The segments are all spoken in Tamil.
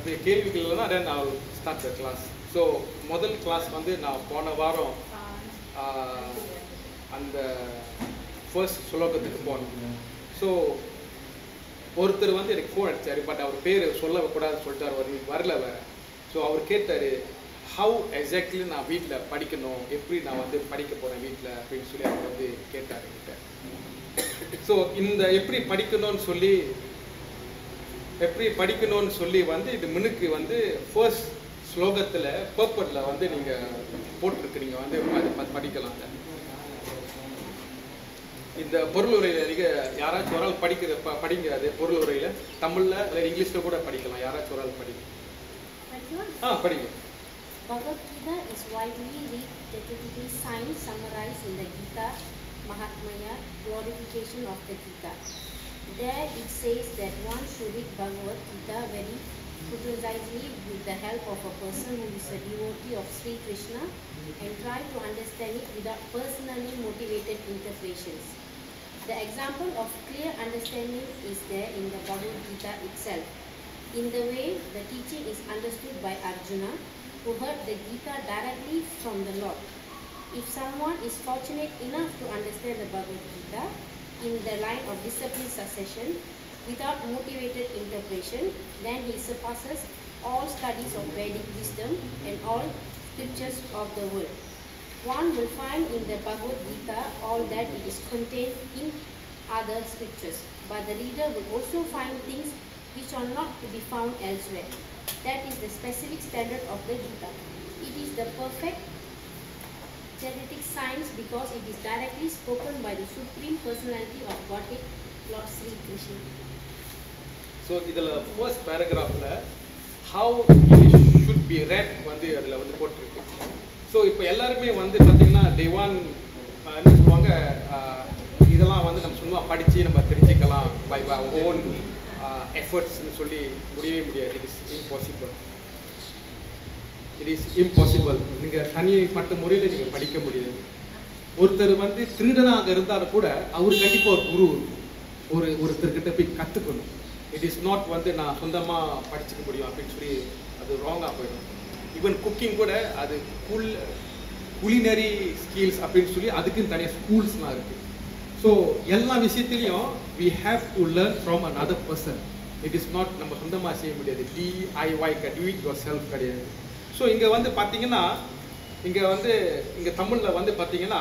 வந்து கேள்விகள் தான் தென் நான் ஸ்டார்ட் த கிளாஸ் ஸோ முதல் கிளாஸ் வந்து நான் போன வாரம் ஆஹ், அந்த ஃபர்ஸ்ட் ஸ்லோகத்துக்கு போனேன் ஸோ ஒருத்தர் வந்து எனக்கு ஃபோன் அடிச்சாரு பட் அவர் பேர் சொல்லக்கூடாதுன்னு சொல்லிட்டார் அவர் இன்னைக்கு வரல வேற ஸோ அவர் கேட்டார் ஹவு எக்ஸாக்ட்லி நான் வீட்டில் படிக்கணும் எப்படி நான் வந்து படிக்க போகிறேன் வீட்டில் அப்படின்னு சொல்லி அவர் வந்து கேட்டார் என்கிட்ட ஸோ இந்த எப்படி படிக்கணும்னு சொல்லி எப்படி படிக்கணும்னு சொல்லி வந்து இது முன்னுக்கு வந்து ஃபர்ஸ்ட் ஸ்லோகத்தில் பேப்பரில் வந்து நீங்கள் போட்டிருக்கிறீங்க வந்து அது ப- படிக்கலாம் இந்த பொருள் உரையில் நீங்கள் யாராச்சும் ஒரு ஆள் படிக்கிற ப படிங்க அது பொருள் உரையில் தமிழில் இல்லை இங்கிலீஷில் கூட படிக்கலாம் யாராச்சும் ஒரு ஆள் படிங்க ஆ படிங்க Bhagavad Gita is widely read technically science summarized in the Gita Mahatmya, glorification of the Gita. There it says that one should read Bhagavad Gita very precisely with the help of a person who is a devotee of Sri Krishna and try to understand it without personally motivated interpretations. The example of clear understanding is there in the Bhagavad Gita itself. In the way the teaching is understood by Arjuna, who heard the Gita directly from the Lord. If someone is fortunate enough to understand the Bhagavad Gita in the line of discipline succession without motivated interpretation, then he surpasses all studies of Vedic wisdom and all scriptures of the world. One will find in the Bhagavad Gita all that it is contained in other scriptures, but the reader will also find things which are not to be found elsewhere. That is the specific standard of the Gita. It is the perfect genetic science because it is directly spoken by the Supreme Personality of Godhead, Lord Sri Krishna. So இதில் ஃபர்ஸ்ட் பேராகிராஃபில் ஹவு ஷுட் பி ரெட் வந்து அதில் வந்து போட்டிருக்கு ஸோ இப்போ எல்லாருமே வந்து பார்த்தீங்கன்னா தேவான் என்ன சொல்லுவாங்க ஆஹ், இதெல்லாம் வந்து நம்ம சும்மா படித்து நம்ம தெரிஞ்சுக்கலாம் பை ஓன் எஃபர்ட்ஸ்னு சொல்லி முடியவே முடியாது it is impossible it is impossible நீங்கள் தனிப்பட்ட முறையில் நீங்கள் படிக்க முடியாது ஒருத்தர் வந்து திருடனாக இருந்தாலும் கூட அவர் கண்டிப்பாக ஒரு குரு ஒரு ஒருத்தர்கிட்ட போய் கற்றுக்கணும் இட் இஸ் நாட் வந்து நான் சொந்தமாக படிச்சுக்க முடியும் அப்படின்னு சொல்லி அது ராங்காக போயிடும் ஈவன் குக்கிங் கூட அது குல் குலினரி ஸ்கில்ஸ் அப்படின்னு சொல்லி அதுக்குன்னு தனியாக ஸ்கூல்ஸ்லாம் இருக்குது ஸோ எல்லா விஷயத்துலையும் we have to learn from another person it is not நம்ம சொந்தமாக செய்ய முடியாது டிஐஒய் do it yourself கிடையாது ஸோ இங்கே வந்து பார்த்தீங்கன்னா இங்கே வந்து இங்கே தமிழில் வந்து பார்த்தீங்கன்னா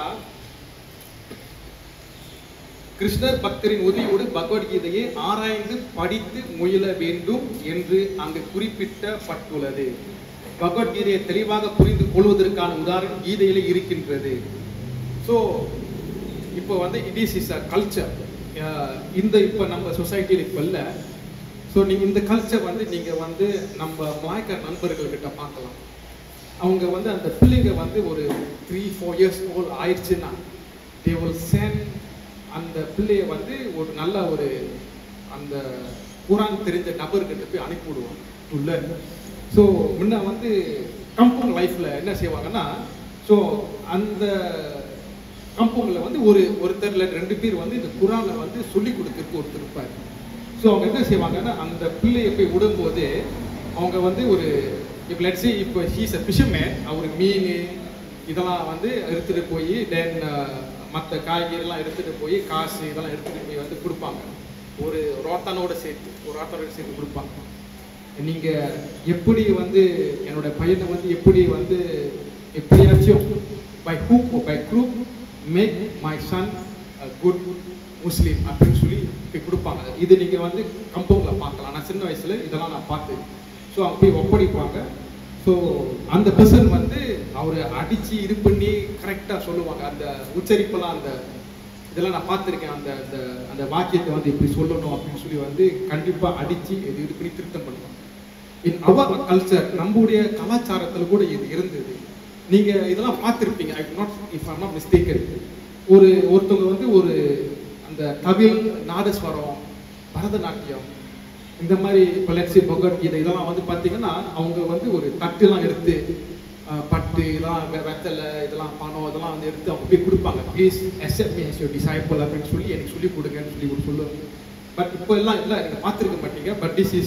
கிருஷ்ணர் பக்தரின் உதவியோடு பகவத்கீதையை ஆராய்ந்து படித்து முயல வேண்டும் என்று அங்கு குறிப்பிட்டப்பட்டுள்ளது பகவத்கீதையை தெளிவாக புரிந்து கொள்வதற்கான உதாரணம் கீதையிலே இருக்கின்றது ஸோ இப்போ வந்து it is is a culture இந்த இப்போ நம்ம சொசைட்டியில் இப்போ இல்லை ஸோ நீங்கள் இந்த கல்ச்சர் வந்து நீங்கள் வந்து நம்ம மலாய்க்கார் நண்பர்கள்கிட்ட பார்க்கலாம் அவங்க வந்து அந்த பிள்ளைங்க வந்து ஒரு த்ரீ ஃபோர் இயர்ஸ் ஓல்ட் ஆயிடுச்சுன்னா தே will send அந்த பிள்ளைய வந்து ஒரு நல்ல ஒரு அந்த குரான் தெரிஞ்ச நபர்கிட்ட போய் அனுப்பி விடுவாங்க டு லேர்ன் ஸோ முன்ன வந்து கம்பவுண்ட் லைஃப்பில் என்ன செய்வாங்கன்னா ஸோ அந்த கம்பவுண்டில் வந்து ஒரு ஒருத்தர்ல ரெண்டு பேர் வந்து இந்த குரானை வந்து சொல்லி கொடுக்கறதுக்கு ஒருத்தர் இருப்பார் ஸோ அவங்க என்ன செய்வாங்கன்னா அந்த பிள்ளையை போய் விடும்போது அவங்க வந்து ஒரு இப்போ லெட்ஸி இப்போ ஹீஸ் அ ஃபிஷர்மேன் அவர் மீன் இதெல்லாம் வந்து எடுத்துகிட்டு போய் தென் மற்ற காய்கறிலாம் எடுத்துகிட்டு போய் காசு இதெல்லாம் எடுத்துகிட்டு போய் வந்து கொடுப்பாங்க ஒரு ரோத்தானோட சேர்த்து ஒரு ரோத்தானோட சேர்த்து கொடுப்பாங்க நீங்கள் எப்படி வந்து என்னோட பையனை வந்து எப்படி வந்து எப்படியாச்சும் by hook by crook make my son good Muslim அப்படின்னு சொல்லி போய் கொடுப்பாங்க இது நீங்கள் வந்து கம்பவுண்டில் பார்க்கலாம் நான் சின்ன வயசில் இதெல்லாம் நான் பார்த்தேன் ஸோ அவங்க போய் ஒப்படைப்பாங்க ஸோ அந்த பர்சன் வந்து அவரை அடித்து இது பண்ணி கரெக்டாக சொல்லுவாங்க அந்த உச்சரிப்பெல்லாம் அந்த இதெல்லாம் நான் பார்த்துருக்கேன் அந்த அந்த அந்த வாக்கியத்தை வந்து இப்படி சொல்லணும் அப்படின்னு சொல்லி வந்து கண்டிப்பாக அடித்து இது இது பண்ணி திருத்தம் பண்ணுவாங்க இன் அவர் கல்ச்சர் நம்முடைய கலாச்சாரத்தில் கூட இது இருந்தது நீங்கள் இதெல்லாம் பார்த்துருப்பீங்க I not if I'm not mistaken ஒரு ஒருத்தவங்க வந்து ஒரு அந்த தவில் நாதஸ்வரம் பரதநாட்டியம் இந்த மாதிரி இப்போ லட்சி பகவத்கீதை இதெல்லாம் வந்து பார்த்தீங்கன்னா அவங்க வந்து ஒரு தட்டுலாம் எடுத்து அஹ், பட்டு இதெல்லாம் வெ- வெத்தலை இதெல்லாம் பணம் இதெல்லாம் வந்து எடுத்து அவங்க போய் கொடுப்பாங்க please accept me as your disciple அப்படின்னு சொல்லி எனக்கு சொல்லிக் கொடுங்கன்னு சொல்லி ஒரு சொல்லுவாங்க பட் இப்போ எல்லாம் இல்லை நீங்கள் பார்த்துருக்க மாட்டீங்க பட் திஸ் இஸ்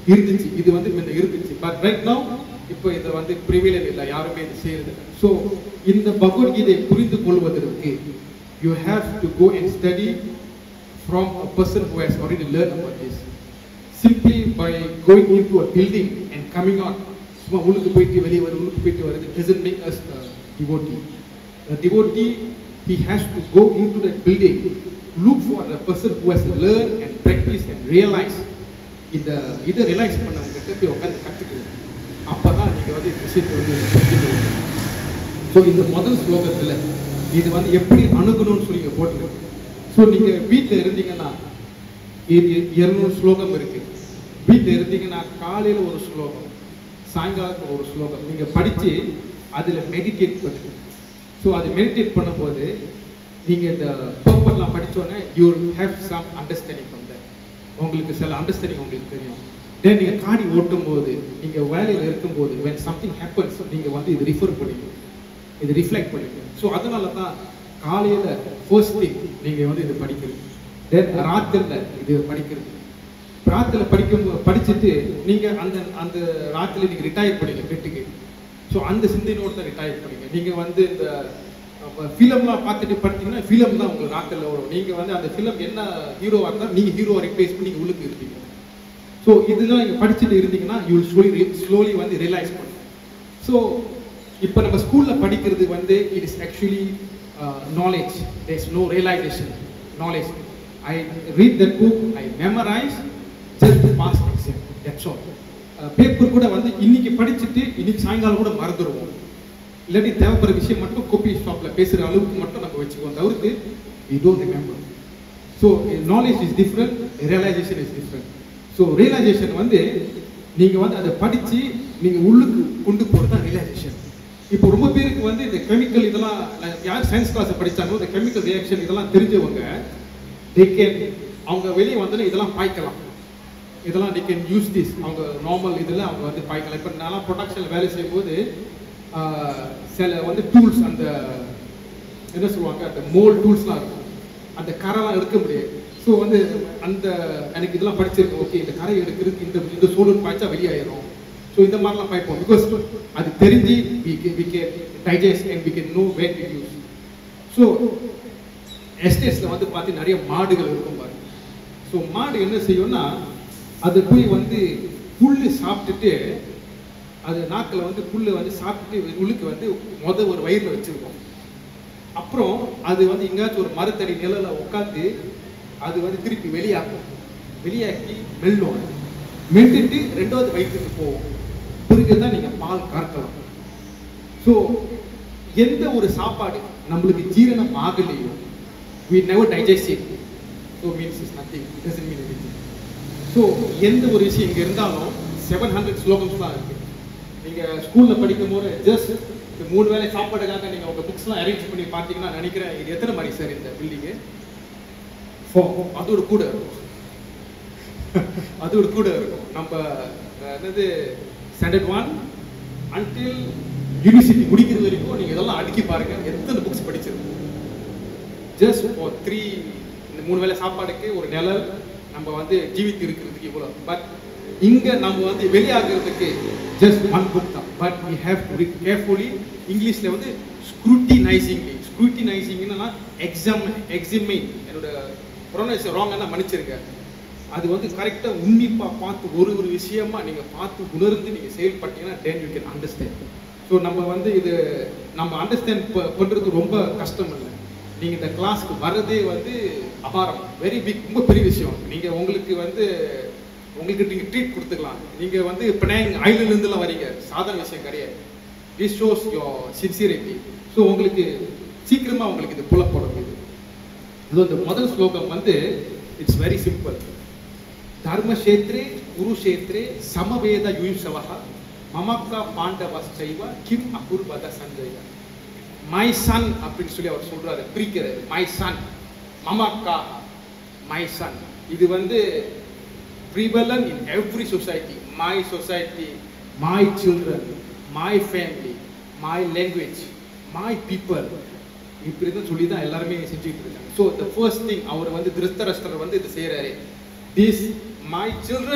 இருந்துச்சு இது வந்து முன்ன இருந்துச்சு பட் ரைட் நவ் இப்போ இதை வந்து பிரிவிலன் இல்லை யாருமே இது செய்யறது ஸோ இந்த பகவத்கீதையை புரிந்து கொள்வதற்கு you have to go and study from a person who has already learned about this simply by going into a building and coming out சும்மா உள்ளுக்கு போயிட்டு வெளியே வர உள்ளுக்கு போயிட்டு வருது doesn't make us a devotee a devotee he has to go into that building look for a person who has learned and practiced and realized இந்த இதை ரியலைஸ் பண்ணவங்க கிட்ட போய் உட்காந்து கற்றுக்கணும் அப்போ தான் நீங்கள் வந்து இந்த விஷயத்தை வந்து புரிஞ்சுக்கணும் ஸோ இந்த முதல் ஸ்லோகத்தில் இது வந்து எப்படி அணுகணும்னு சொல்லி இங்கே போட்டுருக்கு ஸோ நீங்கள் வீட்டில் இருந்தீங்கன்னா இருநூறு ஸ்லோகம் இருக்கு வீட்டில் இருந்தீங்கன்னா காலையில் ஒரு ஸ்லோகம் சாயங்காலத்தில் ஒரு ஸ்லோகம் நீங்கள் படித்து அதில் மெடிடேட் பண்ணுங்க ஸோ அது மெடிடேட் பண்ணும்போது நீங்கள் இந்த பேப்பர்லாம் படித்தோன்னே you have some understanding from that உங்களுக்கு சில அண்டர்ஸ்டாண்டிங் உங்களுக்கு தெரியும் தென் நீங்கள் காடி ஓட்டும் போது நீங்கள் வேலையில் இருக்கும்போது when something happens நீங்கள் வந்து இது ரிஃபர் பண்ணிக்கணும் இது ரிஃப்ளெக்ட் பண்ணிக்கணும் ஸோ அதனால தான் காலையில் ஃபர்ஸ்ட் திங் நீங்கள் வந்து இது படிக்கிறது தென் ராத்திரில இது படிக்கிறது ராத்திரில படிக்கும் படிச்சுட்டு நீங்கள் அந்த அந்த ராத்திரில நீங்கள் ரிட்டையர் பண்ணீங்க வீட்டுக்கு ஸோ அந்த சிந்தனையோடு தான் ரிட்டையர் பண்ணீங்க நீங்கள் வந்து இந்த ஃபிலிம்லாம் பார்த்துட்டு படித்தீங்கன்னா ஃபிலிம் தான் உங்களுக்கு ராத்திரில வரும் நீங்கள் வந்து அந்த ஃபிலிம் என்ன ஹீரோவாக இருந்தால் நீங்கள் ஹீரோவை ரிப்ளேஸ் பண்ணி நீங்கள் உள்ளுக்கு இருப்பீங்க ஸோ இதெல்லாம் நீங்கள் படிச்சுட்டு இருந்தீங்கன்னா யூ ஸ்லோலி ஸ்லோலி வந்து ரியலைஸ் பண்ணும் ஸோ இப்போ நம்ம ஸ்கூலில் படிக்கிறது வந்து it is actually knowledge there is no realisation knowledge I read that book I memorise just pass exam that's all paper கூட வந்து இன்னைக்கு படிச்சுட்டு இன்னைக்கு சாயங்காலம் கூட மறந்துடுவோம் இல்லாட்டி தேவைப்படுற விஷயம் மட்டும் கோபி ஷாப்பில் பேசுகிற அளவுக்கு மட்டும் நம்ம வச்சுக்குவோம் தவிர்த்து we don't remember so knowledge is different realisation is different so realisation வந்து நீங்கள் வந்து அதை படித்து நீங்கள் உள்ளுக்கு கொண்டு போகிறது தான் ரியலைசேஷன் இப்போ ரொம்ப பேருக்கு வந்து இந்த கெமிக்கல் இதெல்லாம் நான் யார் சயின்ஸ் கிளாஸ் படித்தாங்களோ இந்த கெமிக்கல் ரியாக்ஷன் இதெல்லாம் தெரிஞ்சவங்க they can அவங்க வெளியே வந்தோன்னே இதெல்லாம் பாய்க்கலாம் இதெல்லாம் they can யூஸ் திஸ் அவங்க நார்மல் இதில் அவங்க வந்து பாய்க்கலாம் இப்போ நான்லாம் ப்ரொடக்ஷனில் வேலை செய்யும்போது ஆஹ், சில வந்து டூல்ஸ் அந்த என்ன சொல்லுவாங்க அந்த மோல் டூல்ஸ்லாம் இருக்கும் அந்த கரைலாம் எடுக்க முடியாது ஸோ வந்து அந்த எனக்கு இதெல்லாம் படிச்சிருக்கேன் ஓகே இந்த கரை எடுக்கிறதுக்கு இந்த இந்த சோழன் பாய்ச்சா வெளியாயிரும் ஸோ இந்த மாதிரிலாம் பாய்ப்போம் பிகாஸ் அது தெரிஞ்சு we we can digest and we can know where to use so எஸ்டேட்ஸில் வந்து பார்த்து நிறைய மாடுகள் இருக்கும் பாருங்க ஸோ மாடு என்ன செய்யும்னா அது போய் வந்து புல் சாப்பிட்டுட்டு அது நாக்கில் வந்து புல்லை வந்து சாப்பிட்டுட்டு உள்ளுக்கு வந்து மொத ஒரு வயிறில் வச்சிருக்கோம் அப்புறம் அது வந்து எங்கேயாச்சும் ஒரு மரத்தடி நிழல உட்காந்து அது வந்து திருப்பி வெளியாக்கும் வெளியாக்கி மெல்லும் மெல்லிட்டு ரெண்டாவது வயிற்றுக்கு போகும் பிறகு தான் நீங்கள் பால் கறக்கலாம் ஸோ எந்த ஒரு சாப்பாடு நம்மளுக்கு ஜீரணம் ஆகலையோ we never digest it so means it's nothing it doesn't mean anything so எந்த ஒரு விஷயம் இங்கே இருந்தாலும் செவன் ஹண்ட்ரட் ஸ்லோகம்ஸ் தான் இருக்கு நீங்கள் ஸ்கூலில் படிக்கும் போது ஜஸ்ட் இந்த மூணு வேளை சாப்பாடுக்காக நீங்கள் உங்கள் புக்ஸ்லாம் அரேஞ்ச் பண்ணி பார்த்தீங்கன்னா நினைக்கிறேன் இது எத்தனை மாதிரி சார் இந்த பில்டிங்கு ஃபோ அதோட கூட இருக்கும் அதோட கூட இருக்கும் நம்ம அஹ், என்னது ஸ்டாண்டர்ட் ஒன் அன்டில் யூனிவர்சிட்டி முடிக்கிற வரைக்கும் நீங்கள் இதெல்லாம் அடுக்கி பாருங்க எத்தனை புக்ஸ் படிச்சிருக்கோம் ஜஸ்ட் ஃபார் த்ரீ இந்த மூணு வேளை சாப்பாடுக்கு ஒரு நிழல் நம்ம வந்து ஜீவித்து இருக்கிறதுக்கு இவ்வளோ பட் இங்கே நம்ம வந்து வெளியாகிறதுக்கு ஜஸ்ட் ஒன் புக் தான் but we have to read carefully இங்கிலீஷில் வந்து ஸ்க்ரூட்டினைசிங்லி ஸ்க்ரூட்டினைசிங்னா எக்ஸாம் எக்ஸிமைன் என்னோட ப்ரொனன்ஸ் ராங்காக மன்னிச்சிருங்க அது வந்து கரெக்டாக உன்னிப்பாக பார்த்து ஒரு ஒரு விஷயமா நீங்கள் பார்த்து உணர்ந்து நீங்கள் செயல்பட்டீங்கன்னா then you can understand so நம்ம வந்து இது நம்ம அண்டர்ஸ்டாண்ட் பண்ணுறது ரொம்ப கஷ்டம் இல்லை நீங்கள் இந்த கிளாஸ்க்கு வர்றதே வந்து அபாரம் வெரி பிக் ரொம்ப பெரிய விஷயம் நீங்கள் உங்களுக்கு வந்து உங்களுக்கு நீங்கள் ட்ரீட் கொடுத்துக்கலாம் நீங்கள் வந்து பினாங் ஐலேருந்துலாம் வரீங்க சாதாரண விஷயம் கிடையாது this shows your sincerity so உங்களுக்கு சீக்கிரமாக உங்களுக்கு இது புலப்படும் இது இது இந்த முதல் ஸ்லோகம் வந்து இட்ஸ் வெரி சிம்பிள் தர்மக்ஷேத்ரே குருஷேத்ரே சமவேத யுயுசவஹ மமக்கா பாண்டவஸ்சைவ கிம் அகுர்வத சஞ்சய மை சன் அப்படின்னு சொல்லி அவர் சொல்றாரு பிரிக்கிறாரு மை சன் மமக்கா மை சன் இது வந்து prevalent in every society my society my children my family my language my people இப்படி தான் சொல்லி தான் எல்லாருமே செஞ்சுட்டு இருக்காங்க ஸோ த ஃபர்ஸ்ட் திங் அவர் வந்து திருத்தரஸ்தர் வந்து இது செய்கிறாரு திஸ் மை சில்ட்ரன்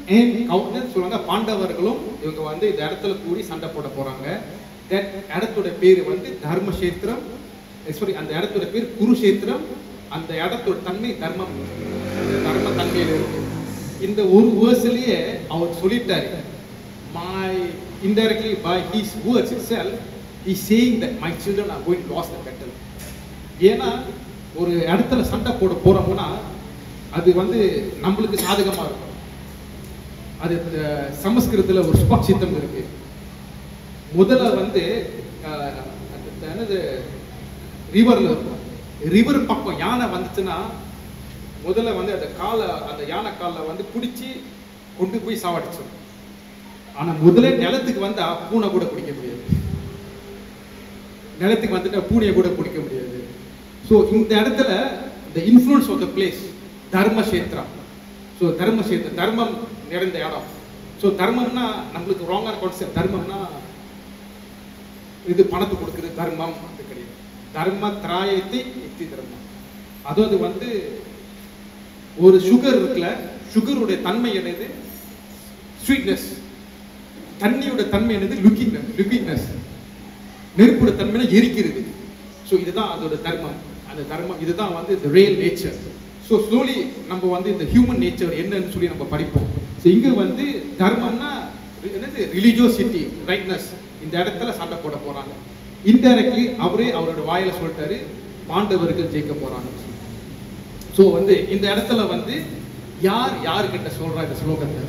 and கவுண்டர் சொல்லுவாங்க பாண்டவர்களும் இவங்க வந்து இந்த இடத்துல கூடி சண்டை போட போறாங்க தட் இடத்தோட பேர் வந்து தர்மக்ஷேத்திரம் சாரி அந்த இடத்தோட பேர் குருஷேத்திரம் அந்த இடத்தோட தன்மை தர்மம் தர்ம தன்மையில இருக்கு இந்த ஒரு வேர்ஸ்லயே அவர் சொல்லிட்டாரு my indirectly by his words itself he's saying that my children are going to lose the battle ஏன்னா ஒரு இடத்துல சண்டை போட போறோம்னா அது வந்து நம்மளுக்கு சாதகமா இருக்கும் அது இந்த சமஸ்கிருதத்துல ஒரு சுபாஷித்தம் இருக்கு முதல்ல வந்து அஹ், அது என்னது ரிவர்ல இருக்கும் ரிவர் பக்கம் யானை வந்துச்சுன்னா முதல்ல வந்து அந்த காலை அந்த யானை காலை வந்து பிடிச்சி கொண்டு போய் சாவடிச்சிடும் ஆனா முதல்ல நிலத்துக்கு வந்தா பூனை கூட பிடிக்க முடியாது நிலத்துக்கு வந்துட்டா பூனையை கூட பிடிக்க முடியாது ஸோ இந்த இடத்துல இந்த influence of the place Dharmakshetra so Dharmakshetra தர்மம் நிறைந்த இடம் ஸோ தர்மம்னா நம்மளுக்கு ராங்கான கான்செப்ட் தர்மம்னா இது பணத்தை கொடுக்குறது தர்மம் அது கிடையாது தர்ம திராயத்தை யுக்தி தர்மம் அதாவது வந்து ஒரு சுகர் இருக்குல்ல சுகருடைய தன்மை என்னது ஸ்வீட்னஸ் தண்ணியோட தன்மை என்னது லுக்கிங்னஸ் லுக்கிங்னஸ் நெருப்போட தன்மைனா எரிக்கிறது ஸோ இதுதான் அதோட தர்மம் அந்த தர்மம் இதுதான் வந்து இந்த ரியல் நேச்சர் ஸோ ஸ்லோலி நம்ம வந்து இந்த ஹியூமன் நேச்சர் என்னன்னு சொல்லி நம்ம படிப்போம் ஸோ இங்க வந்து தர்மம்னா என்னது ரிலிஜியோசிட்டி ரைட்னஸ் இந்த இடத்துல சண்டை போட போறாங்க இன்டைரக்ட்லி அவரே அவரோட வாயில சொல்லிட்டாரு பாண்டவர்கள் ஜெயிக்க போறாங்க ஸோ வந்து இந்த இடத்துல வந்து யார் யார்கிட்ட சொல்றா இந்த ஸ்லோகத்தை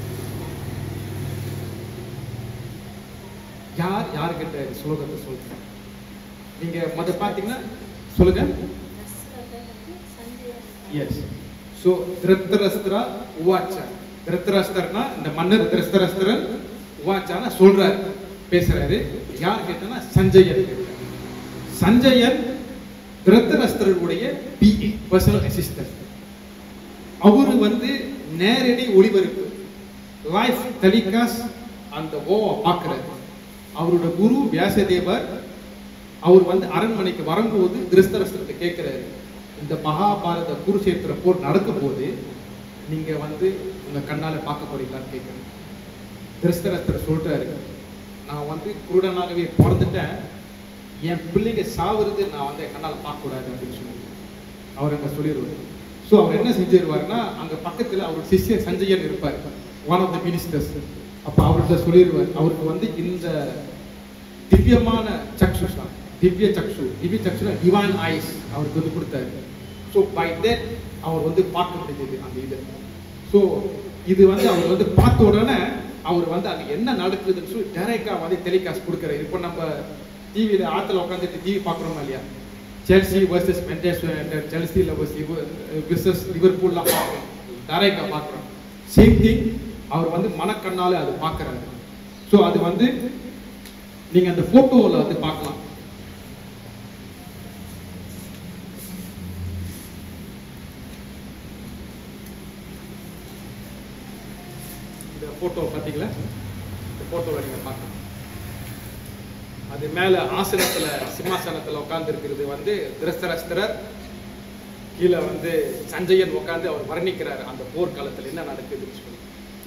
யார் யார்கிட்ட இந்த ஸ்லோகத்தை சொல்றா நீங்க மொத பாத்தீங்கன்னா சொல்லுங்க எஸ் ஸோ திருத்தரஸ்திரா உவாச்சா திருத்தராஸ்தர்னா இந்த மன்னர் திருத்தரஸ்தரன் உவாச்சானா சொல்றாரு பேசுறாரு யார் கேட்டனா சஞ்சயன் கேட்டார். சஞ்சயன் திருத்தரஸ்தருடைய பிஏ பர்சனல் அசிஸ்டன்ட் அவரு வந்து நேரடி ஒளிபரப்பு லைஃப் டெலிகாஸ்ட் அந்த ஓவை பார்க்கிறாரு அவரோட குரு வியாசதேவர் அவர் வந்து அரண்மனைக்கு வரும்போது திருஸ்தரஸ்தரத்தை கேட்கிறாரு இந்த மகாபாரத குருஷேத்திர போர் நடக்கும் போது நீங்க வந்து உங்க கண்ணால பார்க்க போறீங்களான்னு கேட்குறேன் திருஸ்தரஸ்தர் சொல்றாரு நான் வந்து குருடனாகவே பிறந்துட்டேன் என் பிள்ளைங்க சாவுறது நான் வந்து என் கண்ணால பார்க்க கூடாது அப்படின்னு சொல்லி அவர் அங்க சொல்லிடுவார் ஸோ அவர் என்ன செஞ்சிருவாருன்னா அங்க பக்கத்துல அவர் சிஷ்யன் சஞ்சயன் இருப்பார் ஒன் ஆஃப் த மினிஸ்டர்ஸ் அப்ப அவர்கிட்ட சொல்லிடுவார் அவருக்கு வந்து இந்த திவ்யமான சக்ஷுஷா திவ்ய சக்ஷு திவ்ய சக்ஷுனா டிவைன் ஐஸ் அவருக்கு வந்து கொடுத்தாரு ஸோ பை தட் அவர் வந்து பார்க்க முடிஞ்சது அந்த இது ஸோ இது வந்து அவர் வந்து பார்த்த உடனே அவர் வந்து அங்க என்ன நடக்குதுன்னு சொல்லி டைரக்டா வந்து டெலிகாஸ்ட் கொடுக்குறாரு இப்போ நம்ம டிவியில ஆத்துல உட்காந்துட்டு டிவி பார்க்குறோமா இல்லையா செல்சி வர்சஸ் மென்டெஸ்டர் செல்சியில் விசஸ் லிவர்பூல்லாம் பார்க்குறோம் டைரக்டாக பார்க்குறோம் சேம் திங் அவர் வந்து மனக்கண்ணால அது பார்க்குறாரு ஸோ அது வந்து நீங்க அந்த போட்டோவில் வந்து பார்க்கலாம் இந்த போட்டோ பார்த்தீங்களா இந்த போட்டோவில் நீங்க பார்க்கலாம் அது மேல ஆசனத்துல சிம்மாசனத்துல உட்கார்ந்து இருக்கிறது வந்து திருஸ்தரஸ்தரர் கீழே வந்து சஞ்சயன் உட்கார்ந்து அவர் வர்ணிக்கிறார் அந்த போர்க்காலத்துல என்ன நடக்குதுன்னு சொல்லி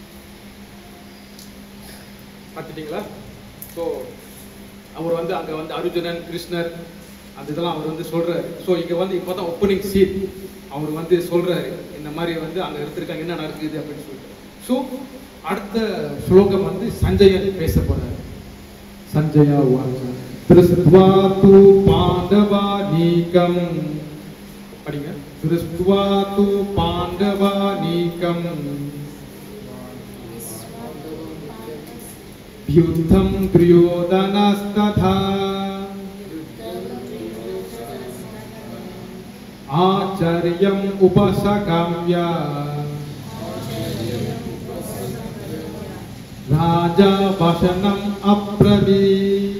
பார்த்துட்டீங்களா ஸோ அவர் வந்து அங்க வந்து அர்ஜுனன் கிருஷ்ணர் அந்த இதெல்லாம் அவர் வந்து சொல்றாரு ஸோ இங்க வந்து இப்போதான் ஓப்பனிங் சீட் அவர் வந்து சொல்றாரு இந்த மாதிரி வந்து அங்க எடுத்திருக்காங்க என்ன நடக்குது அப்படின்னு சொல்லிட்டு ஸோ அடுத்த ஸ்லோகம் வந்து சஞ்சயன் பேச போறாரு सञ्जय उवाच दृष्ट्वा तु पाण्डवानीकम् படிங்க दृष्ट्वा तु पाण्डवानीकम् युद्धं दुर्योधनस्तथा आचर्यम् उपसकाम्य राजा वशनम् अब्रवीत्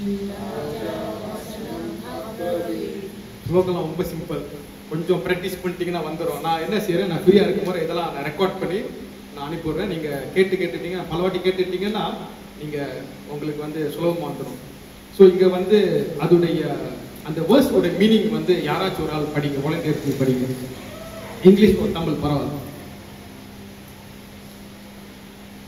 ஸ்லோகம்லாம் ரொம்ப சிம்பிள் கொஞ்சம் ப்ராக்டிஸ் பண்ணிட்டீங்கன்னா வந்துடும் நான் என்ன செய்யறேன் நான் ஃப்ரீயாக இருக்கும் போது இதெல்லாம் நான் ரெக்கார்ட் பண்ணி நான் அனுப்பிடுறேன் நீங்கள் கேட்டு கேட்டுட்டீங்க பல வாட்டி கேட்டுட்டீங்கன்னா நீங்கள் உங்களுக்கு வந்து சுலபமாக வந்துடும் ஸோ இங்கே வந்து அதோடைய அந்த வேர்ஸ்டோட மீனிங் வந்து யாராச்சும் ஒரு ஆள் படிங்க வாலண்டியர்ஸ் படிங்க இங்கிலீஷ் ஒரு தமிழ் பரவாயில்ல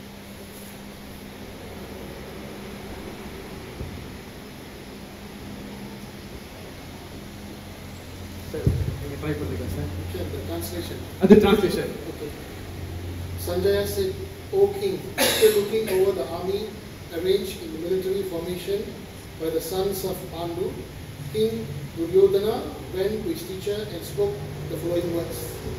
ட்ரை பண்ணுங்க சார் Okay, the translation. அது translation Okay. Sanjaya said, O king, after looking over the army arranged in military formation by the sons of Pandu, King Duryodhana went to his teacher and spoke the following words.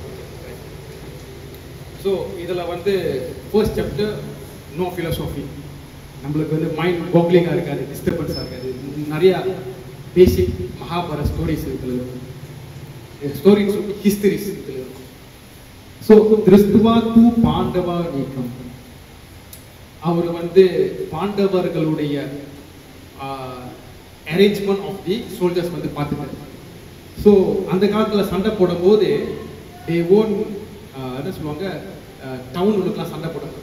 So இதில் வந்து ஃபர்ஸ்ட் சாப்டர் நோ ஃபிலோசோஃபி நம்மளுக்கு வந்து மைண்ட் கோக்லிங்காக இருக்காது டிஸ்டர்பன்ஸாக இருக்காது நிறையா பேசிக் மகாபாரத் ஸ்டோரிஸ் இருக்குது ஸ்டோரிஸ் ஹிஸ்டரிஸ் இருக்குது ஸோ திருஸ்துவா தூ பாண்டவா நீக்கம் அவர் வந்து பாண்டவர்களுடைய அரேஞ்ச்மெண்ட் ஆஃப் தி சோல்ஜர்ஸ் வந்து பார்த்துட்டாரு ஸோ அந்த காலத்தில் சண்டை போடும்போது தே ஓன் என்ன சொல்லுவாங்க டவுனுக்குலாம் சண்டை போடுவாங்க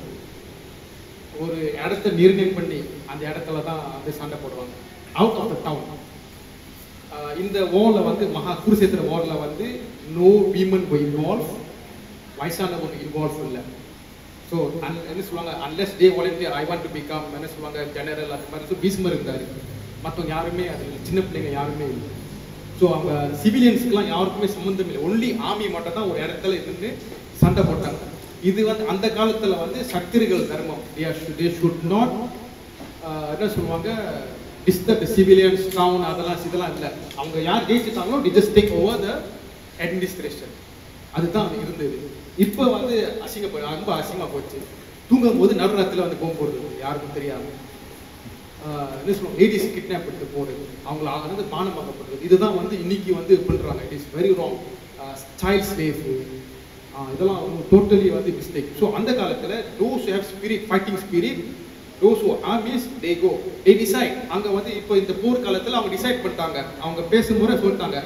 ஒரு இடத்த நிர்ணயம் பண்ணி அந்த இடத்துல தான் வந்து சண்டை போடுவாங்க அவுட் ஆஃப் த டவுன் இந்த ஓரில் வந்து மகா குருசேத்திர ஓரில் வந்து நோ வீமன் போய் இன்வால்வ் வயசானவங்க இன்வால்வ் இல்லை ஸோ என்ன சொல்லுவாங்க unless they volunteer I want to become என்ன சொல்லுவாங்க ஜெனரல் அந்த மாதிரி ஸோ பீஸ்மர் இருந்தார் மற்றவங்க யாருமே அது இல்லை. சின்ன பிள்ளைங்க யாருமே இல்லை ஸோ அவங்க சிவிலியன்ஸ்க்குலாம் யாருக்குமே சம்மந்தம் இல்லை ஒன்லி ஆர்மி மட்டும் தான் ஒரு இடத்துல இருந்து சண்டை போட்டாங்க இது வந்து அந்த காலத்துல வந்து சத்திரிகள் தர்மம் தே ஷுட் நாட் என்ன சொல்லுவாங்க டிஸ்டர்ப் சிவிலியன்ஸ் டவுன் அதெல்லாம் இதெல்லாம் இல்லை அவங்க யார் ஜெயிச்சுட்டாங்களோ they just take over the administration அதுதான் அது இருந்தது இப்போ வந்து அசிங்கப்ப ரொம்ப அசிங்கமா போச்சு தூங்கும் போது நடுராத்திரில வந்து போகும் போடுறது யாருக்கும் தெரியாது ஆஹ் என்ன சொல்லுவோம் லேடிஸ் கிட்னாப் எடுத்து போடுறது அவங்கள வந்து மானமாக்கப்படுறது இதுதான் வந்து இன்னைக்கு வந்து பண்றாங்க it is very wrong child slave இதெல்லாம் டோட்டலி வந்து மிஸ்டேக் ஸோ அந்த காலத்துல those have spirit fighting spirit those who armies they go they decide அங்க வந்து இப்போ இந்த போர் காலத்துல அவங்க டிசைட் பண்ணிட்டாங்க அவங்க பேசும்போது சொல்லிட்டாங்க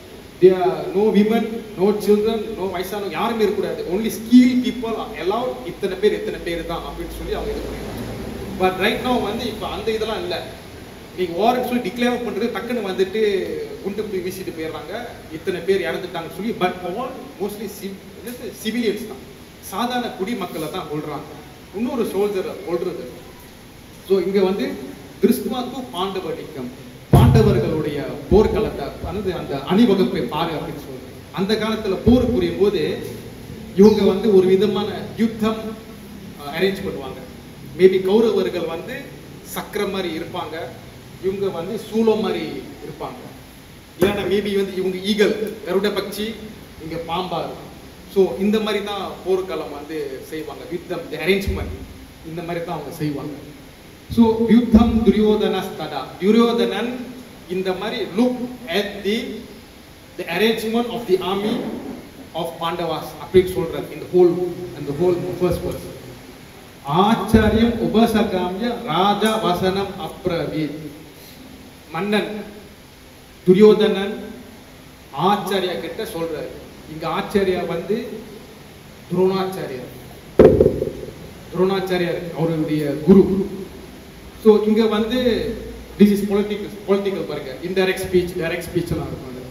no women no children no வயசானவங்க யாருமே இருக்கக்கூடாது ஒன்லி ஸ்கில் பீப்புள் எல்லாம் இத்தனை பேர் இத்தனை பேர் தான் அப்படின்னு சொல்லி அவங்க இது பண்ணிடுறாங்க பட் ரைட் நோ வந்து இப்போ அந்த இதெல்லாம் இல்லை நீங்க வாரண்ட் சொல்லி டிக்ளேர் பண்றது டக்குன்னு வந்துட்டு குண்டு போய் வீசிட்டு போயிடுறாங்க இத்தனை பேர் இறந்துட்டாங்கன்னு சொல்லி பட் ஆல் மோஸ்ட்லி சிவிலியன்ஸ் தான் சாதாரண குடிமக்களை தான் கொள்றாங்க இன்னொரு சோல்ஜரை கொள்றது ஸோ இங்க வந்து கிறிஸ்துவாக்கு பாண்டவ நீக்கம் பாண்டவர்களுடைய போர்க்களத்தை வந்து அந்த அணிவகுப்பை பாரு அப்படின்னு சொல்றாங்க அந்த காலத்துல போர் புரியும் போது இவங்க வந்து ஒரு விதமான யுத்தம் அரேஞ்ச் பண்ணுவாங்க மேபி கௌரவர்கள் வந்து சக்கரம் மாதிரி இருப்பாங்க இவங்க வந்து சூலம் மாதிரி இருப்பாங்க இல்லைன்னா மேபி வந்து இவங்க ஈகல் கருட பட்சி இங்க பாம்பா இருக்கும் ஸோ இந்த மாதிரி தான் போர்க்களம் வந்து செய்வாங்க யுத்தம் அரேஞ்ச்மெண்ட் இந்த மாதிரி தான் அவங்க செய்வாங்க ஸோ யுத்தம் துரியோதன ஸ்தடா துரியோதனன் இந்த மாதிரி look at the the arrangement of the army of Pandavas அப்படின்னு சொல்றாரு இந்த ஹோல் அந்த ஹோல் ஃபர்ஸ்ட் பர்சன் ஆச்சாரியம் உபசகாமிய ராஜா வசனம் அப்ரவீத் மன்னன் துரியோதனன் ஆச்சாரியா கிட்ட சொல்றாரு இங்க ஆச்சாரியா வந்து துரோணாச்சாரியார் துரோணாச்சாரியார் அவருடைய குரு ஸோ இங்க வந்து திஸ் இஸ் பொலிட்டிக்கல் பொலிட்டிக்கல் பாருங்க இன்டைரக்ட் ஸ்பீச் டைரக்ட் ஸ்பீச் எல்லாம் இருக்கும் அதுல.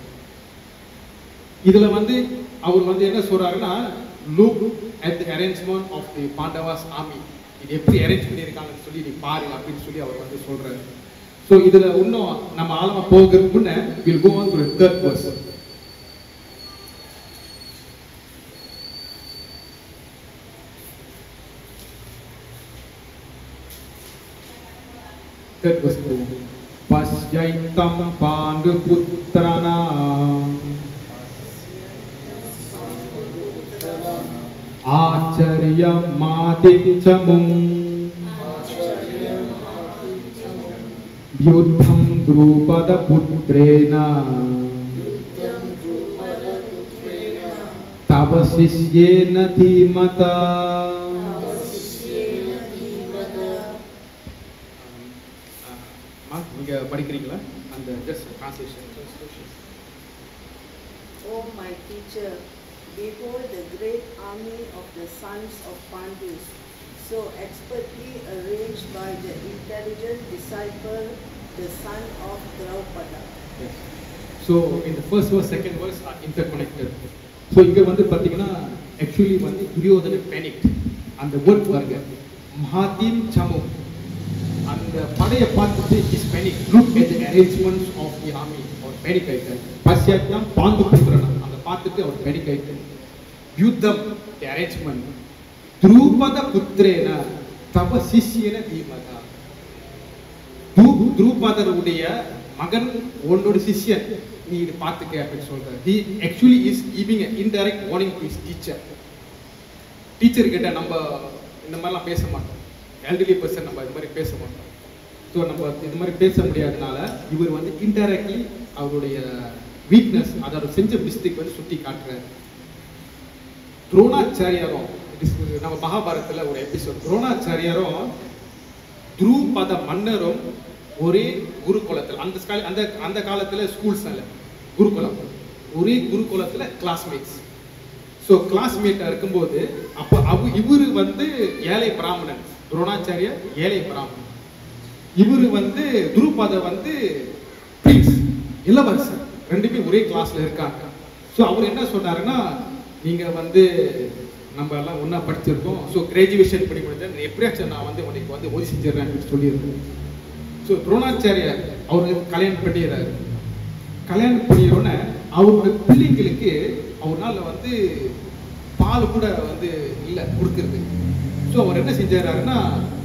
இதுல வந்து அவர் வந்து என்ன சொல்றாருன்னா look at the arrangement of the Pandavas army இது எப்படி அரேஞ்ச் பண்ணியிருக்காங்கன்னு சொல்லி நீ பாரு அப்படின்னு சொல்லி அவர் வந்து சொல்றாரு ஸோ இதுல இன்னும் நம்ம ஆழமா போகிறதுக்கு முன்ன will go on to third person Third verse போவோம். பஸ்யைத்தம் பாண்டு புத்திரனாம் ஆச்சரியம் மாதிச்சமும் யுத்தம் द्रुपद पुत्रेण तव शिष्येन धीमता நீங்க படிக்கிறீங்களா அந்த just translation O my teacher, behold the great army of the sons of Pandus, so expertly arranged by the intelligent disciple, the son of Draupada. So இந்த first verse second verse are interconnected so இங்கே வந்து பார்த்தீங்கன்னா ஆக்சுவலி வந்து துரியோதன பேனிக் அந்த வேர்ட் பாருங்க மகாதீம் சமு அந்த படையை பார்த்துட்டு is panic look at the arrangements of the army or panic ஆயிட்டார் பசியாத்தான் பாண்டு புத்திரனா அந்த பார்த்துட்டு அவர் மெடிக்கேட் யுத்தம் அரேஞ்ச்மெண்ட் த்ரூபத புத்திரேன தவ சிஷியன தீமதா த்ரூ- த்ரூபதருடைய மகன் உன்னோட சிஷ்யன் நீ இது பார்த்துக்க அப்படின்னு சொல்றாரு he actually is giving an indirect warning to his teacher teacher கிட்ட நம்ம இந்த மாதிரிலாம் பேச மாட்டோம் எல்டர்லி பர்சன் நம்ம இது மாதிரி பேச மாட்டோம் ஸோ நம்ம இது மாதிரி பேச முடியாதனால இவர் வந்து இன்டைரக்ட்லி அவருடைய வீக்னஸ் அதோட செஞ்ச மிஸ்டேக் வந்து சுட்டி காட்டுறாரு துரோணாச்சாரியாரும் it is நம்ம மகாபாரதத்துல ஒரு எபிசோட் துரோணாச்சாரியாரும் துருபத மன்னரும் ஒரே குருகுலத்தில் அந்த ஸ்கா- அந்த அந்த காலத்துல ஸ்கூல்ஸ்னால குருகுலம் ஒரே குருகுலத்துல கிளாஸ்மேட்ஸ் ஸோ கிளாஸ்மேட்டாக இருக்கும்போது அப்போ அவ இவர் வந்து ஏழை பிராமணன் துரோணாச்சாரியர் ஏழை பிராமணன் இவர் வந்து துருபாத வந்து பிரின்ஸ் இளவரசர் ரெண்டு பேரும் ஒரே கிளாஸ்ல இருக்காங்க ஸோ அவர் என்ன சொன்னாருன்னா நீங்க வந்து நம்ம எல்லாம் ஒண்ணா படிச்சிருக்கோம் ஸோ கிராஜுவேஷன் பண்ணி முடிஞ்சா எப்படியாச்சும் நான் வந்து உனக்கு வந்து உதவி செஞ்சிடறேன் அப்படின்னு சொல்லியிருக்கேன் ஸோ துரோணாச்சாரியார் அவருக்கு கல்யாணம் பண்ணிடுறாரு கல்யாணம் பண்ணிடுறோன்னே அவரோட பிள்ளைங்களுக்கு அவரால் வந்து பால் கூட வந்து இல்லை கொடுக்கறது ஸோ அவர் என்ன செஞ்சாருன்னா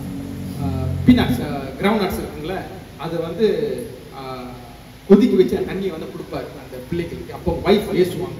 பீனாட்ஸ் கிரவுண்ட் நட்ஸ் இருக்குங்களே அதை வந்து ஆஹ், கொதிக்க வச்சு அந்த தண்ணியை வந்து கொடுப்பாரு அந்த பிள்ளைகளுக்கு அப்போ ஒய்ஃப் ஏசுவாங்க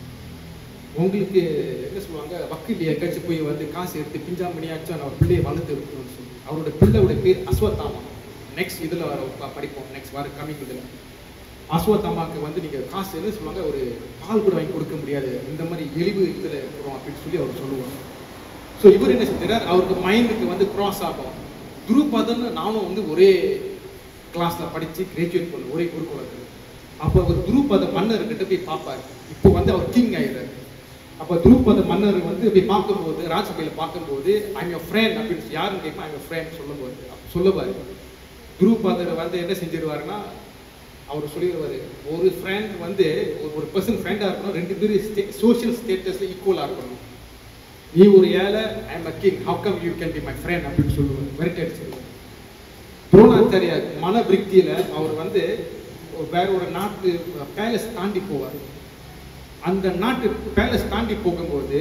உங்களுக்கு என்ன சொல்லுவாங்க வக்கீல் எங்காச்சும் போய் வந்து காசு எடுத்து பிஞ்சாமணியாச்சும் அவர் பிள்ளையை வளர்த்து இருக்கணும்னு சொல்லி அவரோட பிள்ளையோட பேர் அஸ்வத்தாமா நெக்ஸ்ட் இதில் வர ப- படிப்போம் நெக்ஸ்ட் வர கமிங் இதில் அஸ்வத்தாமாக்கு வந்து நீங்கள் காசு என்ன சொல்லுவாங்க ஒரு பால் கூட வாங்கி கொடுக்க முடியாது இந்த மாதிரி எளிவு இதில் இருக்கிறோம் அப்படின்னு சொல்லி அவர் சொல்லுவாங்க ஸோ இவர் என்ன செஞ்சார் அவருக்கு மைண்டுக்கு வந்து கிராஸ் ஆகும் துருபதன் நானும் வந்து ஒரே கிளாஸில் படித்து கிராஜுவேட் பண்ண ஒரே குருகுலத்தில் அப்போ அவர் துருபத மன்னர்கிட்ட போய் பார்ப்பார் இப்போ வந்து அவர் கிங் ஆயிடுறாரு அப்போ துருபத மன்னர் வந்து போய் பார்க்கும்போது ராஜசபையில் பார்க்கும்போது ஐம் யோர் ஃப்ரெண்ட் அப்படின்னு சொல்லி யாருன்னு கேட்கும் ஐம் யோர் ஃப்ரெண்ட் சொல்லும்போது அப்ப சொல்லுவார் துருபதர் வந்து என்ன செஞ்சிருவாருன்னா அவர் சொல்லிடுவாரு ஒரு ஃப்ரெண்ட் வந்து ஒரு- ஒரு பர்சன் ஃப்ரெண்டாக இருக்கணும் ரெண்டு பேரும் சோஷியல் ஸ்டேட்டஸில் ஈக்குவலாக இருக்கணும் நீ ஒரு ஏழை I'm a king how come you can be my friend அப்படின்னு சொல்லுவார் வெரைட்டி அடிச்சிருவார் துரோணாச்சாரியார் மன விருத்தியில அவர் வந்து ஒரு வேற ஒரு நாட்டு பேலஸ் தாண்டி போவார் அந்த நாட்டு பேலஸ் தாண்டி போகும்போது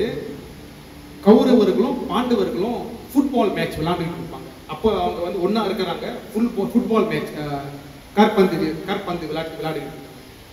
கௌரவர்களும் பாண்டவர்களும் ஃபுட்பால் மேட்ச் விளையாண்டுட்டு இருப்பாங்க அப்போ அவங்க வந்து ஒண்ணா இருக்கிறாங்க ஃபுல் ஃபுட்பால் மேட்ச் காற்பந்து காற்பந்து விளையாட்டு விளையாடிட்டு இருக்காங்க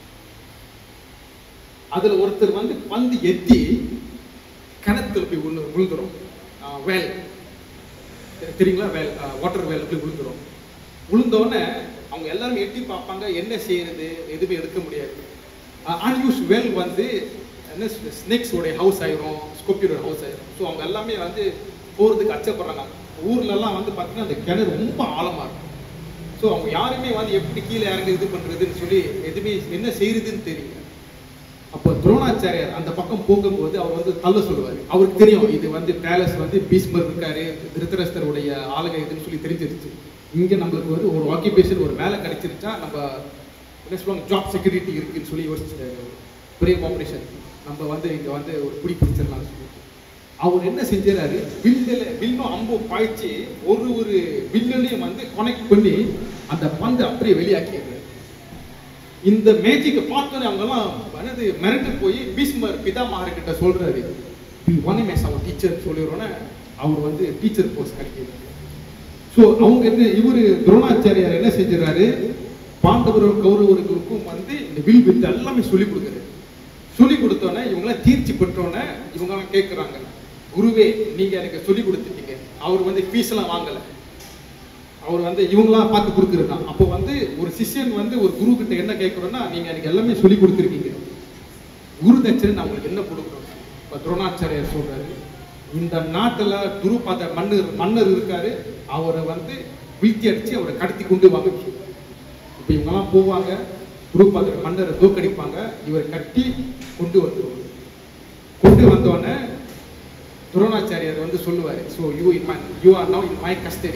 அதுல ஒருத்தர் வந்து பந்து எத்தி கிணத்துல போய் விழு விழுந்துரும் வேல் தெரியுங்களா வேல் வாட்டர் வேல் போய் விழுந்துரும் விழுந்தோடனே அவங்க எல்லாரும் எட்டி பார்ப்பாங்க என்ன செய்யறது எதுவுமே எடுக்க முடியாது அன்யூஸ் வெல் வந்து என்ன ஸ்னேக்ஸோடைய ஹவுஸ் ஆயிரும் ஸ்கோப்பியோட ஹவுஸ் ஆயிரும் ஸோ அவங்க எல்லாமே வந்து போகிறதுக்கு அச்சப்படுறாங்க ஊர்ல எல்லாம் வந்து பார்த்தீங்கன்னா அந்த கிணறு ரொம்ப ஆழமா இருக்கும் ஸோ அவங்க யாருமே வந்து எப்படி கீழே இறங்கி இது பண்றதுன்னு சொல்லி எதுவுமே என்ன செய்யறதுன்னு தெரியல அப்போ துரோணாச்சாரியார் அந்த பக்கம் போகும்போது அவர் வந்து தள்ள சொல்லுவார் அவருக்கு தெரியும் இது வந்து பேலஸ் வந்து பீஸ்மர் இருக்காரு திருத்தரஸ்தருடைய ஆளுகை இதுன்னு சொல்லி தெரிஞ்சிருச்சு இங்க நம்மளுக்கு வந்து ஒரு ஆக்கியபேஷன் ஒரு வேலை கிடைச்சிருச்சா நம்ம என்ன சொல்லுவாங்க ஜாப் செக்யூரிட்டி இருக்குன்னு சொல்லி யோசிச்சிட்டாரு பெரிய காம்படிஷன் நம்ம வந்து இங்க வந்து ஒரு பிடி பிடிச்சிடலாம்னு சொல்லி அவர் என்ன செஞ்சாரு வில்லில் வில்லும் அம்பு பாய்ச்சி ஒரு ஒரு வில்லையும் வந்து கனெக்ட் பண்ணி அந்த பந்து அப்படியே வெளியாக்கிடுறாரு இந்த மேஜிக்கை பார்த்தோன்னே அவங்கெல்லாம் என்னது மிரண்டு போய் பீஸ்மர் பிதாமகர் கிட்ட சொல்றாரு ஒன் மேஸ் அவர் டீச்சர் சொல்லிடுறோன்னே அவர் வந்து டீச்சர் போஸ்ட் கிடைக்கிது ஸோ அவங்க என்ன இவர் துரோணாச்சாரியார் என்ன செஞ்சிடறாரு பாண்டவர் கௌரவர்களுக்கும் வந்து இந்த வில் வித்து எல்லாமே சொல்லி கொடுக்குறாரு சொல்லி கொடுத்தோன்னே இவங்களாம் தீர்ச்சி பெற்றோன்னே இவங்கெல்லாம் கேட்குறாங்க குருவே நீங்க எனக்கு சொல்லி கொடுத்துட்டீங்க அவர் வந்து ஃபீஸ் எல்லாம் வாங்கல அவர் வந்து இவங்களா பார்த்து கொடுக்குறதா அப்போ வந்து ஒரு சிஷ்யன் வந்து ஒரு குரு கிட்ட என்ன கேட்குறோன்னா நீங்க எனக்கு எல்லாமே சொல்லி கொடுத்துருக்கீங்க குரு தட்சணை நான் உங்களுக்கு என்ன கொடுக்குறோம் இப்போ துரோணாச்சாரியார் சொல்றாரு இந்த நாட்டுல துருபாத மன்னர் மன்னர் இருக்காரு அவரை வந்து வீழ்த்தி அடிச்சு அவரை கடத்தி கொண்டு வாங்க சொல்றாரு. இப்போ இவங்கெல்லாம் போவாங்க குருபாத மன்னரை தோக்கடிப்பாங்க இவரை கட்டி கொண்டு வந்துருவாங்க கொண்டு வந்தோடனே துரோணாச்சாரியார் வந்து சொல்லுவார் so you in my you are now in my custody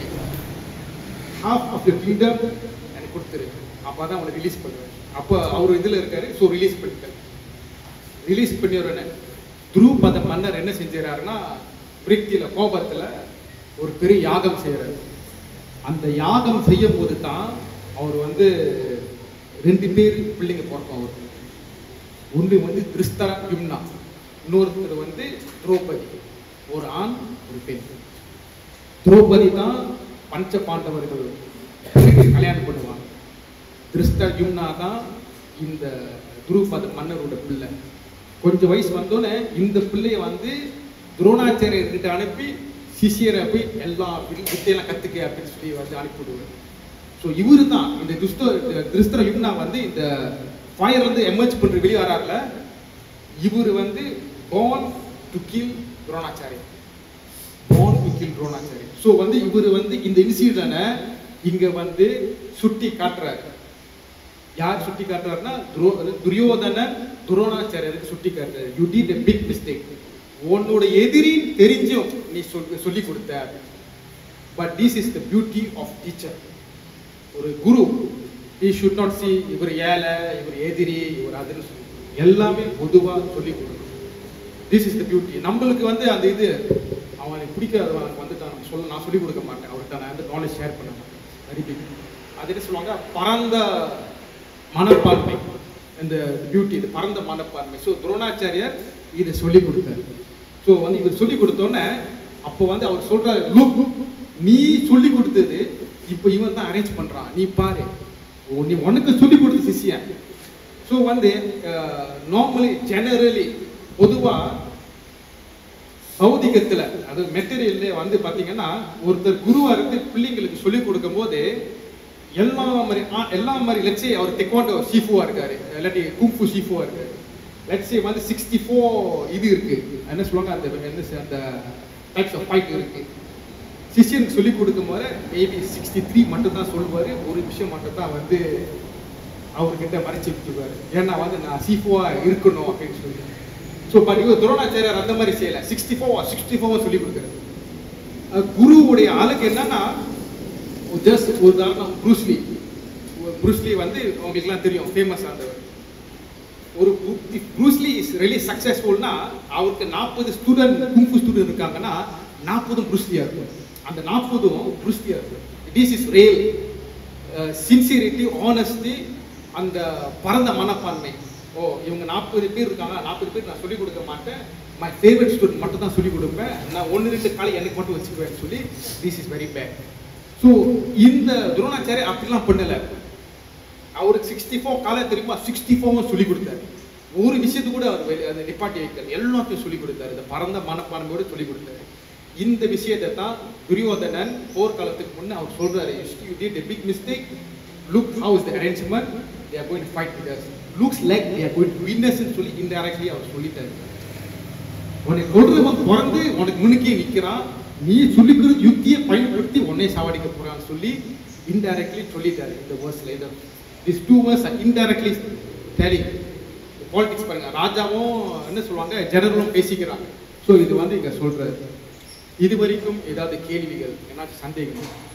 half of the kingdom எனக்கு கொடுத்துரு அப்போ தான் அவனை ரிலீஸ் பண்ணுவேன் அப்போ அவர் இதில் இருக்காரு ஸோ ரிலீஸ் பண்ணிட்டார் ரிலீஸ் பண்ணி உடனே துருபத மன்னர் என்ன செஞ்சாருன்னா விருத்தியில் கோபத்தில் ஒரு பெரிய யாகம் செய்கிறாரு அந்த யாகம் செய்யும் போது தான் அவர் வந்து ரெண்டு பேர் பிள்ளைங்க பிறக்கும் அவருக்கு ஒன்று வந்து திருஸ்தர யும்னா இன்னொருத்தர் வந்து திரௌபதி ஒரு ஆண் ஒரு பெண் திரௌபதி தான் பஞ்ச பாண்டவர்கள் கல்யாணம் பண்ணுவாங்க திருஷ்ட யும்னா தான் இந்த துருபத மன்னரோட பிள்ளை கொஞ்சம் வயசு வந்தோடனே இந்த பிள்ளைய வந்து துரோணாச்சாரியர்கிட்ட அனுப்பி சிஷியரை போய் எல்லா வி- வித்தையெல்லாம் கத்துக்க அப்படின்னு சொல்லி வந்து அனுப்பிவிடுவார் ஸோ இவரு தான் இந்த துஷ்ட திருஸ்தர யும்னா வந்து இந்த ஃபயர் வந்து எமர்ஜ் பண்ற வெளியே வராருல இவர் வந்து born to kill Dronacharyar born to kill Dronacharyar so வந்து இவர் வந்து இந்த இன்சிடனை இங்க வந்து சுட்டி காட்டுறாரு யார் சுட்டி காட்டுறாருன்னா துரோ துரியோதனன் துரோணாச்சாரியருக்கு சுட்டி காட்டுறாரு you did a big mistake உன்னோட எதிரின்னு தெரிஞ்சும் நீ சொல் சொல்லி கொடுத்த but this is the beauty of teacher ஒரு குரு he should not see இவர் ஏழை இவர் எதிரி இவர் அதுன்னு சொல்லி எல்லாமே பொதுவா சொல்லி கொடுக்கணும் திஸ் இஸ் த பியூட்டி நம்மளுக்கு வந்து அந்த இது அவனுக்கு பிடிக்காதவனுக்கு வந்துட்டான் நம்ம சொல்ல நான் சொல்லி கொடுக்க மாட்டேன் அவர்கிட்ட நான் வந்து நாலேஜ் ஷேர் பண்ண மாட்டேன் வெரி பிக் அது என்ன சொல்லுவாங்க பரந்த மனப்பான்மை இந்த பியூட்டி இது பரந்த மனப்பான்மை ஸோ துரோணாச்சாரியர் இதை சொல்லி கொடுத்தாரு ஸோ வந்து இவர் சொல்லி கொடுத்தோன்னே அப்போ வந்து அவர் சொல்றாரு "Look, நீ சொல்லி கொடுத்தது இப்போ இவன் தான் அரேஞ்ச் பண்றான் நீ பாரு ஓ, நீ உனக்கு சொல்லி கொடுத்த சிஷியன் ஸோ வந்து நார்மலி ஜெனரலி பொதுவா பௌதிகத்துல அது மெட்டீரியல்ல வந்து பாத்தீங்கன்னா ஒருத்தர் குருவா இருந்து பிள்ளைங்களுக்கு சொல்லி கொடுக்கும் போது எல்லா மாதிரி ஆ, எல்லா மாதிரி லட்சே அவர் தெக்கோண்டோ சீஃபுவா இருக்காரு இல்லாட்டி குங்ஃபு சீஃபுவா இருக்காரு லட்சே வந்து சிக்ஸ்டி ஃபோர் இது இருக்கு என்ன சொல்லுவாங்க அந்த என்ன சொ- அந்த டைப்ஸ் ஆஃப் ஃபைட் இருக்கு சிஷியனுக்கு சொல்லி கொடுக்கும் போது மேபி சிக்ஸ்டி த்ரீ மட்டும் தான் சொல்லுவாரு ஒரு விஷயம் மட்டும் தான் வந்து அவர்கிட்ட மறைச்சு வச்சுக்குவாரு ஏன்னா வந்து நான் சீஃபுவா இருக்கணும் அப்படின்னு சொல்லி ஸோ பட் இவர் துரோணாச்சாரியார் அந்த மாதிரி செய்யல சிக்ஸ்டி ஃபோர் சிக்ஸ்டி ஃபோர் சொல்லி கொடுக்குறாரு அஹ் குருவுடைய ஆளுக்கு என்னன்னா ஜஸ்ட் ஒரு உதாரணம் ப்ரூஸ்லி ப்ரூஸ்லி வந்து உங்களுக்குலாம் தெரியும் ஃபேமஸ் ஆனவர் ஒரு ப்ரூஸ்லி இஸ் ரியலி சக்ஸஸ்ஃபுல்னா அவருக்கு நாற்பது ஸ்டூடெண்ட் குங்ஃபு ஸ்டூடெண்ட் இருக்காங்கன்னா நாற்பதும் ப்ரூஸ்லியா இருக்கும் அந்த நாற்பதும் ப்ரூஸ்லியா இருக்கும் this is real sincerity honesty அந்த பரந்த மனப்பான்மை ஓ இவங்க நாற்பது பேர் இருக்காங்க நாற்பது பேர் நான் சொல்லிக் கொடுக்க மாட்டேன் மை ஃபேவரட் ஸ்டூடெண்ட் மட்டும் தான் சொல்லிக் கொடுப்பேன் நான் ஒன்று ரெண்டு காலை எனக்கு மட்டும் வச்சுக்குவேன்னு சொல்லி this is very bad so இந்த துரோணாச்சாரி அப்படிலாம் பண்ணல அவருக்கு சிக்ஸ்டி ஃபோர் காலை தெரியுமா சிக்ஸ்டி ஃபோரும் சொல்லி கொடுத்தாரு ஒரு விஷயத்து கூட அவர் வெளி- அதை நிப்பாட்டி வைக்கல எல்லாத்தையும் சொல்லி கொடுத்தாரு இந்த பரந்த மனப்பான்மையோட சொல்லி கொடுத்தாரு இந்த விஷயத்தை தான் துரியோதனன் போர்க்காலத்துக்கு முன்னே அவர் சொல்றாரு you did a big mistake look how is the arrangement they are going to fight with us looks like they are going to witness ன்னு சொல்லி indirectly அவர் சொல்லிட்டாரு உனக்கு கொள்றவன் பிறந்து உனக்கு முன்னுக்கே நிக்கிறான் நீ சொல்லிக்கிற யுக்தியை பயன்படுத்தி உன்னை சாவடிக்க போறான்னு சொல்லி இன்டைரக்ட்லி சொல்லிட்டாரு இந்த வேர்ஸ்ல இந்த this two verse indirectly telling politics பாருங்க ராஜாவும் என்ன சொல்லுவாங்க ஜெனரலும் பேசிக்கிறாங்க ஸோ இது வந்து இங்க சொல்றாரு இது வரைக்கும் ஏதாவது கேள்விகள் ஏன்னா சந்தேகம்